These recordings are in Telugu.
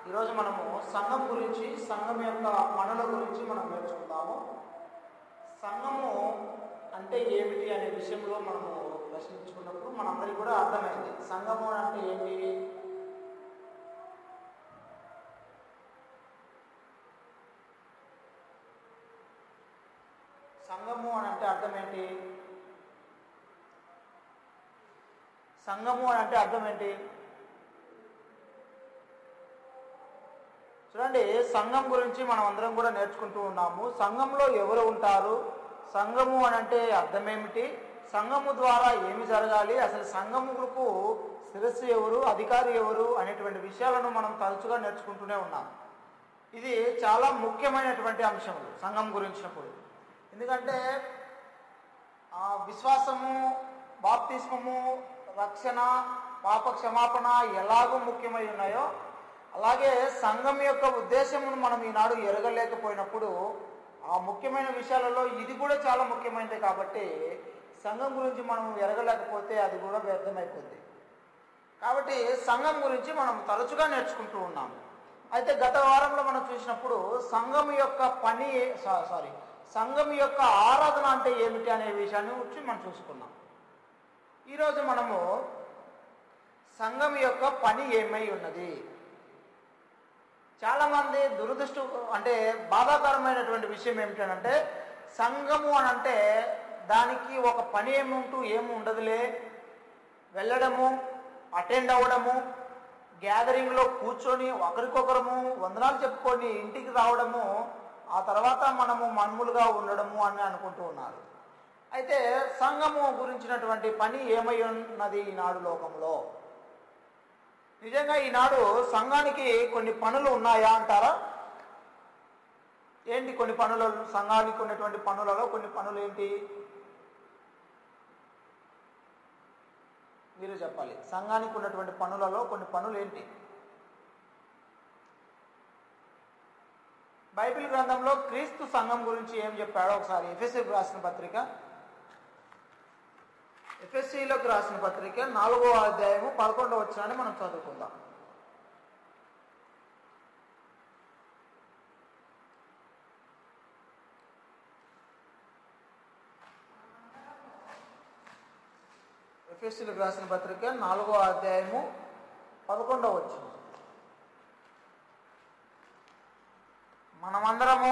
ఈరోజు మనము సంఘం గురించి సంఘం యొక్క పనుల గురించి మనం నేర్చుకుందాము సంఘము అంటే ఏమిటి అనే విషయంలో మనము ప్రశ్నించుకున్నప్పుడు మనందరికీ కూడా అర్థమైంది సంఘము అంటే ఏంటి సంఘము అని అంటే అర్థం ఏంటి సంఘము అని అంటే అర్థం ఏంటి చూడండి సంఘం గురించి మనం అందరం కూడా నేర్చుకుంటూ ఉన్నాము సంఘంలో ఎవరు ఉంటారు సంఘము అని అంటే అర్థం ఏమిటి సంఘము ద్వారా ఏమి జరగాలి అసలు సంఘముకు శిరస్సు ఎవరు అధికారి ఎవరు అనేటువంటి విషయాలను మనం తరచుగా నేర్చుకుంటూనే ఉన్నాం ఇది చాలా ముఖ్యమైనటువంటి అంశములు సంఘం గురించినప్పుడు ఎందుకంటే ఆ విశ్వాసము బాప్తిస్మము రక్షణ పాప క్షమాపణ ఎలాగూ ముఖ్యమై ఉన్నాయో అలాగే సంఘం యొక్క ఉద్దేశమును మనం ఈనాడు ఎరగలేకపోయినప్పుడు ఆ ముఖ్యమైన విషయాలలో ఇది కూడా చాలా ముఖ్యమైనది కాబట్టి సంఘం గురించి మనం ఎరగలేకపోతే అది కూడా వ్యర్థమైపోద్ది కాబట్టి సంఘం గురించి మనం తరచుగా నేర్చుకుంటూ ఉన్నాం అయితే గత వారంలో మనం చూసినప్పుడు సంఘం యొక్క పని సా- సారీ సంఘం యొక్క ఆరాధన అంటే ఏమిటి అనే విషయాన్ని గురించి మనం చూసుకున్నాం ఈరోజు మనము సంఘం యొక్క పని ఏమై ఉన్నది చాలామంది దురదృష్ట అంటే బాధాకరమైనటువంటి విషయం ఏమిటంటే సంఘము అని అంటే దానికి ఒక పని ఏముంటూ ఏమి ఉండదులే వెళ్ళడము అటెండ్ అవ్వడము గ్యాదరింగ్లో కూర్చొని ఒకరికొకరము వందనాలు చెప్పుకొని ఇంటికి రావడము ఆ తర్వాత మనము మన్ములుగా ఉండడము అని అనుకుంటూ ఉన్నారు అయితే సంఘము గురించినటువంటి పని ఏమై ఉన్నది ఈనాడు లోకంలో నిజంగా ఈనాడు సంఘానికి కొన్ని పనులు ఉన్నాయా అంటారా ఏంటి కొన్ని పనులు సంఘానికి ఉన్నటువంటి పనులలో కొన్ని పనులు ఏంటి మీరు చెప్పాలి సంఘానికి ఉన్నటువంటి పనులలో కొన్ని పనులు ఏంటి బైబిల్ గ్రంథంలో క్రీస్తు సంఘం గురించి ఏం చెప్పాడో ఒకసారి ఎఫ్ఎస్సీకి రాసిన పత్రిక ఎఫ్ఎస్సిలోకి రాసిన పత్రిక నాలుగో అధ్యాయము పదకొండవ వచ్చినాన్ని మనం చదువుకుందాం ఎఫ్ఎస్సీలకు రాసిన పత్రిక నాలుగో అధ్యాయము పదకొండవ వచ్చింది మనమందరము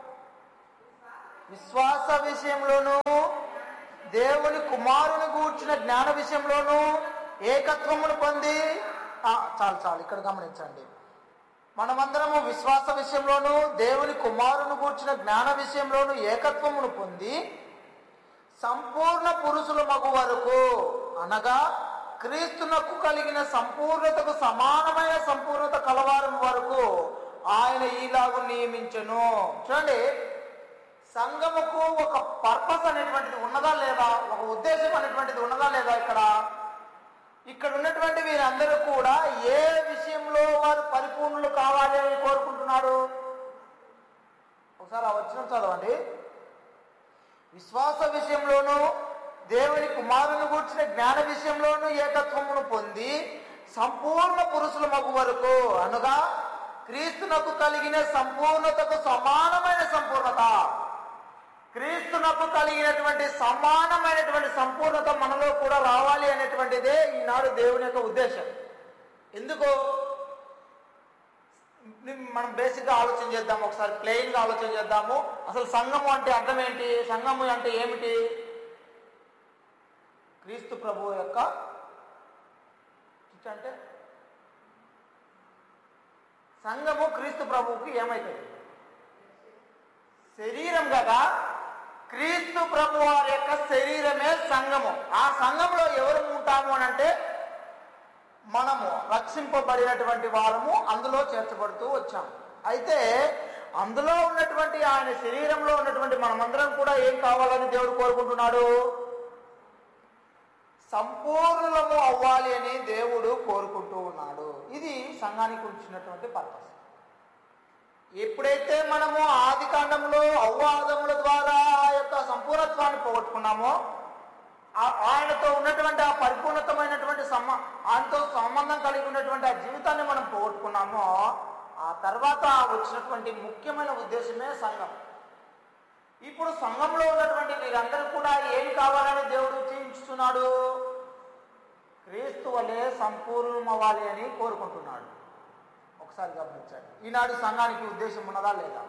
విశ్వాస విషయంలోనూ దేవుని కుమారుని గూర్చిన జ్ఞాన విషయంలోనూ ఏకత్వమును పొంది ఆ, చాలు చాలు ఇక్కడ గమనించండి మనమందరము విశ్వాస విషయంలోనూ దేవుని కుమారుని గూర్చిన జ్ఞాన విషయంలోనూ ఏకత్వమును పొంది సంపూర్ణ పురుషుల మగు వరకు అనగా క్రీస్తునకు కలిగిన సంపూర్ణతకు సమానమైన సంపూర్ణత కలవారం వరకు ఆయన ఈలాగు నియమించను చూడండి సంఘముకు ఒక పర్పస్ అనేటువంటిది ఉన్నదా లేదా ఒక ఉద్దేశం అనేటువంటిది ఉన్నదా లేదా ఇక్కడ ఇక్కడ ఉన్నటువంటి వీరందరూ కూడా ఏ విషయంలో వారు పరిపూర్ణులు కావాలి అని కోరుకుంటున్నాడు ఒకసారి ఆ వచనం చదవండి విశ్వాస విషయంలోనూ దేవుని కుమారుని గూర్చిన జ్ఞాన విషయంలోనూ ఏకత్వమును పొంది సంపూర్ణ పురుషుల మగు వరకు అనగా క్రీస్తునకు కలిగిన సంపూర్ణతకు సమానమైన సంపూర్ణత క్రీస్తునకు కలిగినటువంటి సమానమైనటువంటి సంపూర్ణత మనలో కూడా రావాలి అనేటువంటిదే ఈనాడు దేవుని యొక్క ఉద్దేశం ఎందుకు మనం బేసిక్గా ఆలోచన చేద్దాం ఒకసారి ప్లెయిన్గా ఆలోచన చేద్దాము అసలు సంఘము అంటే అర్థం ఏంటి సంఘము అంటే ఏమిటి క్రీస్తు ప్రభు యొక్క చిచ్చ అంటే సంఘము క్రీస్తు ప్రభువుకి ఏమవుతుంది శరీరం కదా క్రీస్తు ప్రభు వారి యొక్క శరీరమే సంఘము ఆ సంఘంలో ఎవరు ఉంటాము అని అంటే మనము రక్షింపబడినటువంటి వారము అందులో చేర్చబడుతూ వచ్చాము అయితే అందులో ఉన్నటువంటి ఆయన శరీరంలో ఉన్నటువంటి మనమందరం కూడా ఏం కావాలని దేవుడు కోరుకుంటున్నాడు సంపూర్ణము అవ్వాలి అని దేవుడు కోరుకుంటూ ఉన్నాడు ఇది సంఘానికి ఉంచినటువంటి పర్పస్ ఎప్పుడైతే మనము ఆది కాండంలో అవ్వాదముల ద్వారా ఆ యొక్క సంపూర్ణత్వాన్ని పోగొట్టుకున్నామో ఆ- ఆయనతో ఉన్నటువంటి ఆ పరిపూర్ణతమైనటువంటి సంబ ఆయనతో సంబంధం కలిగి ఉన్నటువంటి ఆ జీవితాన్ని మనం పోగొట్టుకున్నామో ఆ తర్వాత వచ్చినటువంటి ముఖ్యమైన ఉద్దేశమే సంఘం ఇప్పుడు సంఘంలో ఉన్నటువంటి మీరందరూ కూడా ఏమి కావాలని దేవుడు ఉద్దేశిస్తున్నాడు క్రీస్తు వలె సంపూర్ణమవ్వాలి అని కోరుకుంటున్నాడు ఒకసారి గమనించండి ఈనాడు సంఘానికి ఉద్దేశం ఉన్నదా లేదా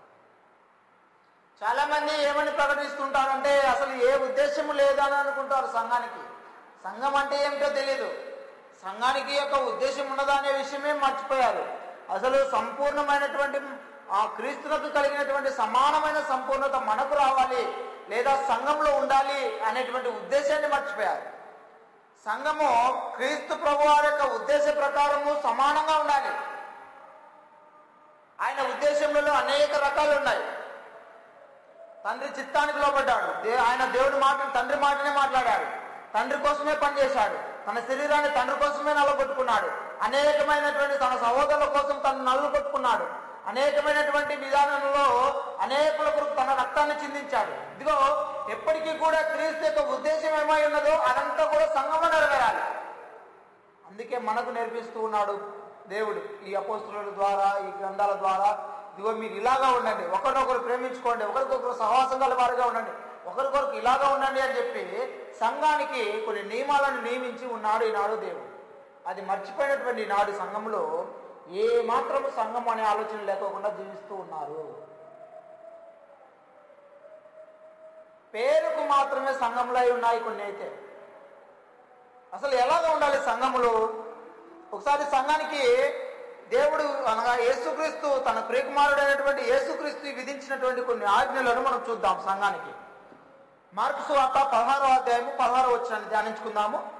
చాలా మంది ఏమని ప్రకటిస్తుంటారంటే అసలు ఏ ఉద్దేశం లేదని అనుకుంటారు సంఘానికి సంఘం అంటే ఏమిటో తెలియదు సంఘానికి యొక్క ఉద్దేశం ఉన్నదా అనే విషయమే మర్చిపోయారు అసలు సంపూర్ణమైనటువంటి ఆ క్రీస్తులకు కలిగినటువంటి సమానమైన సంపూర్ణత మనకు రావాలి లేదా సంఘంలో ఉండాలి అనేటువంటి ఉద్దేశాన్ని మర్చిపోయారు సంఘము క్రీస్తు ప్రభు వారి యొక్క ఉద్దేశ ప్రకారము సమానంగా ఉండాలి ఆయన ఉద్దేశంలో అనేక రకాలు ఉన్నాయి తండ్రి చిత్తానికి లోబడ్డాడు దే- ఆయన దేవుడి మాట తండ్రి మాటనే మాట్లాడాడు తండ్రి కోసమే పనిచేశాడు తన శరీరాన్ని తండ్రి కోసమే నల్లగొట్టుకున్నాడు అనేకమైనటువంటి తన సహోదరుల కోసం తను నల్లగొట్టుకున్నాడు అనేకమైనటువంటి విధానంలో అనేకుల కొరకు తన రక్తాన్ని చిందించాడు ఇదిగో ఎప్పటికీ కూడా క్రీస్తు యొక్క ఉద్దేశం ఏమై ఉన్నదో అదంతా కూడా సంఘంలో నెరవేరాలి అందుకే మనకు నేర్పిస్తూ ఉన్నాడు దేవుడు ఈ అపోస్తుల ద్వారా ఈ గ్రంథాల ద్వారా ఇదిగో మీరు ఇలాగా ఉండండి ఒకరినొకరు ప్రేమించుకోండి ఒకరికొకరు సహవాసం గల వారిగా ఉండండి ఒకరికొకరు ఇలాగా ఉండండి అని చెప్పి సంఘానికి కొన్ని నియమాలను నియమించి ఉన్నాడు ఈనాడు దేవుడు అది మర్చిపోయినటువంటి ఈనాడు సంఘంలో ఏ మాత్రము సంఘం అనే ఆలోచన లేకోకుండా జీవిస్తూ ఉన్నారు పేరుకు మాత్రమే సంఘంలో అయి ఉన్నాయి కొన్ని అయితే అసలు ఎలాగ ఉండాలి సంఘములో ఒకసారి సంఘానికి దేవుడు అనగా యేసుక్రీస్తు తన ప్రియకుమారుడైనటువంటి యేసుక్రీస్తు విధించినటువంటి కొన్ని ఆజ్ఞలను మనం చూద్దాం సంఘానికి మార్పు వార్త పదహారో అధ్యాయము పదహారో వచ్చాన్ని ధ్యానించుకుందాము